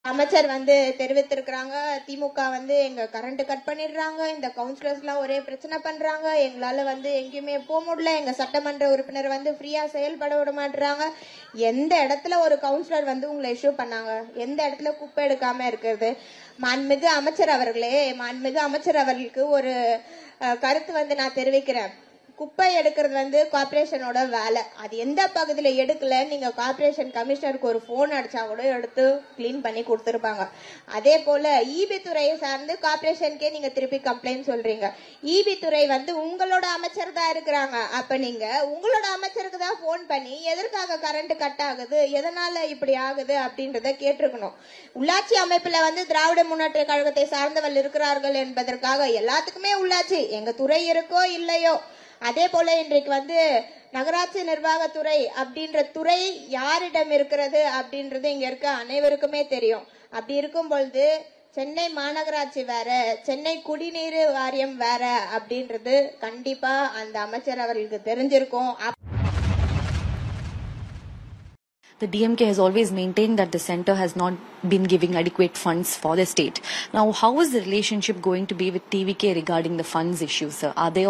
அமைச்சர் வந்து தெரிவித்திருக்கிறாங்க திமுக வந்து எங்க கரண்ட் கட் பண்ணிடுறாங்க இந்த கவுன்சிலர்ஸ் எல்லாம் ஒரே பிரச்சனை பண்றாங்க எங்களால வந்து எங்கேயுமே போக முடியல எங்க சட்டமன்ற உறுப்பினர் வந்து ஃப்ரீயா செயல்பட விட மாட்டாங்க எந்த இடத்துல ஒரு கவுன்சிலர் வந்து உங்களை இஷ்யூ பண்ணாங்க எந்த இடத்துல குப்பை எடுக்காம இருக்கிறது மாண்புமிகு அமைச்சர் அவர்களே மாண்புமிகு அமைச்சர் அவர்களுக்கு ஒரு அஹ், கருத்து வந்து நான் தெரிவிக்கிறேன் குப்பை எடுக்கிறது வந்து கார்ப்பரேஷனோட வேலை அது எந்த பகுதியில் எடுக்கல நீங்க கார்ப்பரேஷன் கமிஷனருக்கு ஒரு ஃபோன் அடிச்சா கூட எடுத்து க்ளீன் பண்ணி கொடுத்துருப்பாங்க அதே போல ஈபி துறையை சார்ந்து கார்ப்பரேஷனுக்கே நீங்க திருப்பி கம்ப்ளைண்ட் சொல்றீங்க ஈபி துறை வந்து உங்களோட அமைச்சர் தான் இருக்கிறாங்க அப்ப நீங்க உங்களோட அமைச்சருக்கு தான் ஃபோன் பண்ணி எதற்காக கரண்ட் கட் ஆகுது எதனால இப்படி ஆகுது அப்படின்றத கேட்டிருக்கணும் உள்ளாட்சி அமைப்புல வந்து திராவிட முன்னேற்ற கழகத்தை சார்ந்தவர்கள் இருக்கிறார்கள் என்பதற்காக எல்லாத்துக்குமே உள்ளாட்சி எங்க துறை இருக்கோ இல்லையோ அதே போல இன்றைக்கு வந்து நகராட்சி நிர்வாகத்துறை அப்படின்ற துறை யாரிடம் இருக்கிறது அப்படின்றது இங்க இருக்க அனைவருக்குமே தெரியும் அப்படி இருக்கும் பொழுது சென்னை மாநகராட்சி வேற சென்னை குடிநீர் வாரியம் வேற அப்படின்றது கண்டிப்பா அந்த அமைச்சர் அவர்களுக்கு தெரிஞ்சிருக்கும் அப்ப The DMK has always maintained that the center has not been giving adequate funds for the state. Now, how is the relationship going to be with TVK regarding the funds issues? Sir? Are they